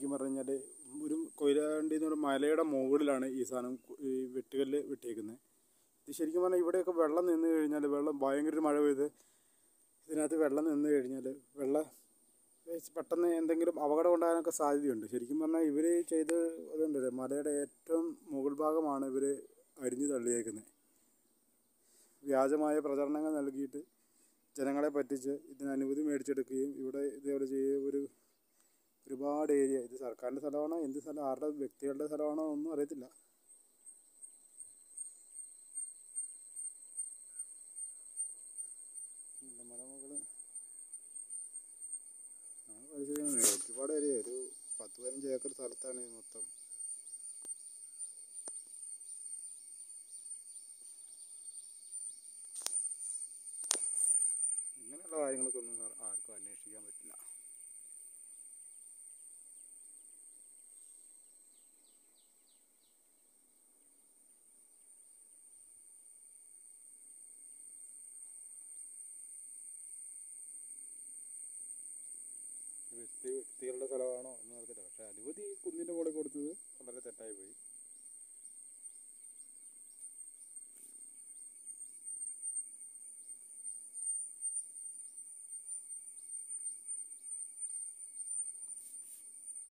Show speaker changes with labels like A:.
A: ശരിക്കും പറഞ്ഞു കഴിഞ്ഞാൽ ഒരു കൊയിലാണ്ടി എന്ന് പറഞ്ഞ മലയുടെ മുകളിലാണ് ഈ സാധനം കു- ഈ വെട്ടുകല്ല് വെട്ടിയേക്കുന്നത് ഇത് ശരിക്കും പറഞ്ഞാൽ ഇവിടെയൊക്കെ വെള്ളം നിന്ന് കഴിഞ്ഞാൽ വെള്ളം ഭയങ്കര ഒരു മഴ പെയ്ത് ഇതിനകത്ത് വെള്ളം നിന്ന് കഴിഞ്ഞാൽ വെള്ളം വെച്ച് പെട്ടെന്ന് എന്തെങ്കിലും അപകടം ഉണ്ടാകാനൊക്കെ സാധ്യതയുണ്ട് ശരിക്കും പറഞ്ഞാൽ ഇവർ ചെയ്ത് അതുണ്ടല്ലോ മലയുടെ ഏറ്റവും മുകൾ ഭാഗമാണ് ഇവർ അരിഞ്ഞു തള്ളിയേക്കുന്നത് വ്യാജമായ പ്രചരണങ്ങൾ നൽകിയിട്ട് ജനങ്ങളെ പറ്റിച്ച് ഇതിന് അനുമതി മേടിച്ചെടുക്കുകയും ഇവിടെ ഇതേപോലെ ചെയ്യുക ഒരു ഒരുപാട് ഏരിയ ഇത് സർക്കാരിൻ്റെ സ്ഥലമാണോ എന്ത് സ്ഥലം ആരുടെ വ്യക്തികളുടെ സ്ഥലമാണോ ഒന്നും അറിയത്തില്ല നല്ല മലമുകൾ ആണ് പരിശോധിക്കുന്നത് ഒരുപാട് ഏരിയ ഒരു പത്ത് പതിനഞ്ച് ഏക്കർ സ്ഥലത്താണ് ഇത് മൊത്തം ഇങ്ങനെയുള്ള കാര്യങ്ങൾക്കൊന്നും സാർ ആർക്കും അന്വേഷിക്കാൻ പറ്റില്ല വ്യക്തി വ്യക്തികളുടെ സ്ഥലമാണോ എന്ന് അറിയത്തില്ല പക്ഷേ അനുമതി കുന്നിൻ്റെ മുകളിൽ കൊടുത്തത്